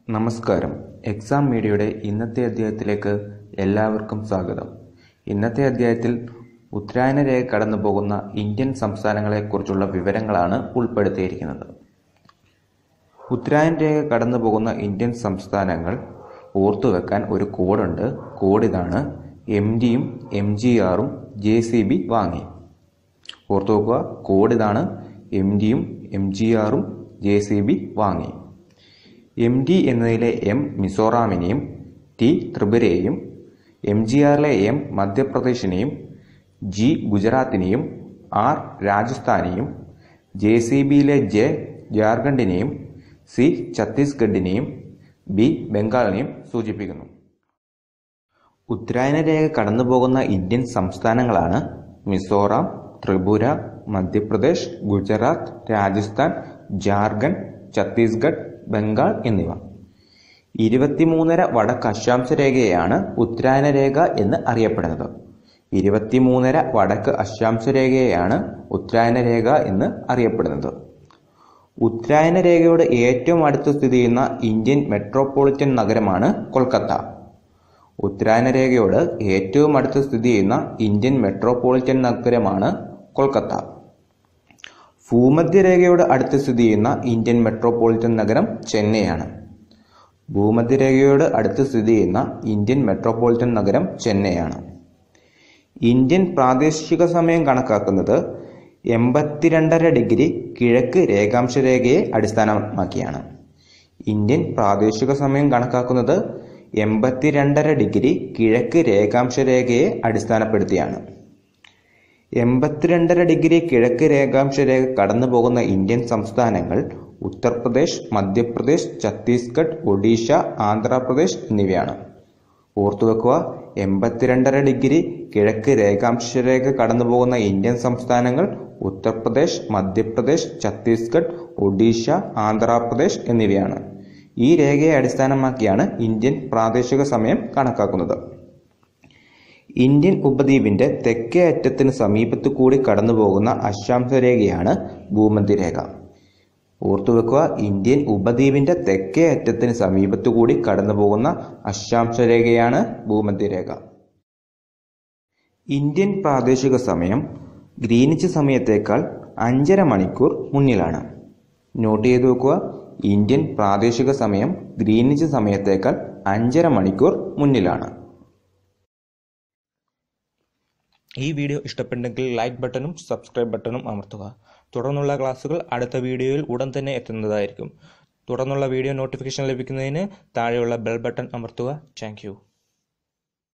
നമസ്കാരം എക്സാം മീഡിയയുടെ ഇന്നത്തെ അധ്യായത്തിലേക്ക് എല്ലാവർക്കും സ്വാഗതം ഇന്നത്തെ അധ്യായത്തിൽ ഉത്തരായന രേഖ കടന്നു പോകുന്ന ഇന്ത്യൻ സംസ്ഥാനങ്ങളെക്കുറിച്ചുള്ള വിവരങ്ങളാണ് ഉൾപ്പെടുത്തിയിരിക്കുന്നത് ഉത്തരായന രേഖ കടന്നു പോകുന്ന ഇന്ത്യൻ സംസ്ഥാനങ്ങൾ ഓർത്തുവെക്കാൻ ഒരു കോഡുണ്ട് കോഡ് ഇതാണ് എം ഡിയും എം ജി ആറും ജെ സി ബി വാങ്ങി ഓർത്തു വെക്കുക കോഡ് ഇതാണ് എം ഡിയും എം ജി ആറും ജെ സി ബി വാങ്ങി എം ഡി എന്നതിലെ എം മിസോറാമിനെയും ടി ത്രിപുരയെയും എം ജി ആറിലെ M മധ്യപ്രദേശിനെയും G ഗുജറാത്തിനെയും R രാജസ്ഥാനെയും J C ബിയിലെ ജെ ജാർഖണ്ഡിനെയും സി ഛത്തീസ്ഗഡിനെയും ബി ബംഗാളിനെയും സൂചിപ്പിക്കുന്നു ഉത്തരായന രേഖ കടന്നുപോകുന്ന ഇന്ത്യൻ സംസ്ഥാനങ്ങളാണ് മിസോറാം ത്രിപുര മധ്യപ്രദേശ് ഗുജറാത്ത് രാജസ്ഥാൻ ജാർഖണ്ഡ് ഛത്തീസ്ഗഡ് ബംഗാൾ എന്നിവ ഇരുപത്തിമൂന്നര വടക്ക് അക്ഷാംശ രേഖയാണ് ഉത്തരായന രേഖ എന്ന് അറിയപ്പെടുന്നത് ഇരുപത്തിമൂന്നര വടക്ക് അക്ഷാംശ രേഖയെയാണ് ഉത്തരായന രേഖ എന്ന് അറിയപ്പെടുന്നത് ഉത്തരായന രേഖയോട് ഏറ്റവും അടുത്ത് സ്ഥിതി ചെയ്യുന്ന ഇന്ത്യൻ മെട്രോപൊളിറ്റൻ നഗരമാണ് കൊൽക്കത്ത ഉത്തരായന രേഖയോട് ഏറ്റവും അടുത്ത് സ്ഥിതി ചെയ്യുന്ന ഇന്ത്യൻ മെട്രോപൊളിറ്റൻ നഗരമാണ് കൊൽക്കത്ത ഭൂമധ്യരേഖയോട് അടുത്ത് സ്ഥിതി ചെയ്യുന്ന ഇന്ത്യൻ മെട്രോപൊളിറ്റൻ നഗരം ചെന്നൈയാണ് ഭൂമധ്യരേഖയോട് അടുത്ത് സ്ഥിതി ചെയ്യുന്ന ഇന്ത്യൻ മെട്രോപൊളിറ്റൻ നഗരം ചെന്നൈയാണ് ഇന്ത്യൻ പ്രാദേശിക സമയം കണക്കാക്കുന്നത് എൺപത്തിരണ്ടര ഡിഗ്രി കിഴക്ക് രേഖാംശ രേഖയെ അടിസ്ഥാനമാക്കിയാണ് ഇന്ത്യൻ പ്രാദേശിക സമയം കണക്കാക്കുന്നത് എൺപത്തിരണ്ടര ഡിഗ്രി കിഴക്ക് രേഖാംശ രേഖയെ അടിസ്ഥാനപ്പെടുത്തിയാണ് എൺപത്തിരണ്ടര ഡിഗ്രി കിഴക്ക് രേഖാംശ രേഖ കടന്നു പോകുന്ന ഇന്ത്യൻ സംസ്ഥാനങ്ങൾ ഉത്തർപ്രദേശ് മധ്യപ്രദേശ് ഛത്തീസ്ഗഡ് ഒഡീഷ ആന്ധ്രാപ്രദേശ് എന്നിവയാണ് ഓർത്തുവെക്കുക എൺപത്തിരണ്ടര ഡിഗ്രി കിഴക്ക് രേഖാംശ രേഖ കടന്നു പോകുന്ന ഇന്ത്യൻ സംസ്ഥാനങ്ങൾ ഉത്തർപ്രദേശ് മധ്യപ്രദേശ് ഛത്തീസ്ഗഡ് ഒഡീഷ ആന്ധ്രാപ്രദേശ് എന്നിവയാണ് ഈ രേഖയെ അടിസ്ഥാനമാക്കിയാണ് ഇന്ത്യൻ പ്രാദേശിക സമയം കണക്കാക്കുന്നത് ഇന്ത്യൻ ഉപദ്വീപിന്റെ തെക്കേ അറ്റത്തിന് സമീപത്തു കൂടി കടന്നുപോകുന്ന അക്ഷാംശ രേഖയാണ് ഭൂമധ്യരേഖ ഓർത്തുവെക്കുക ഇന്ത്യൻ ഉപദ്വീപിന്റെ തെക്കേ അറ്റത്തിന് സമീപത്തു കൂടി കടന്നുപോകുന്ന അക്ഷാംശ രേഖയാണ് ഭൂമധ്യരേഖ ഇന്ത്യൻ പ്രാദേശിക സമയം ഗ്രീനിച്ച് സമയത്തേക്കാൾ അഞ്ചര മണിക്കൂർ മുന്നിലാണ് നോട്ട് ചെയ്തു വെക്കുക ഇന്ത്യൻ പ്രാദേശിക സമയം ഗ്രീനിച്ച് സമയത്തേക്കാൾ അഞ്ചര മണിക്കൂർ മുന്നിലാണ് ഈ വീഡിയോ ഇഷ്ടപ്പെട്ടെങ്കിൽ ലൈക്ക് ബട്ടണും സബ്സ്ക്രൈബ് ബട്ടണും അമർത്തുക തുടർന്നുള്ള ക്ലാസ്സുകൾ അടുത്ത വീഡിയോയിൽ ഉടൻ തന്നെ എത്തുന്നതായിരിക്കും തുടർന്നുള്ള വീഡിയോ നോട്ടിഫിക്കേഷൻ ലഭിക്കുന്നതിന് താഴെയുള്ള ബെൽ ബട്ടൺ അമർത്തുക താങ്ക്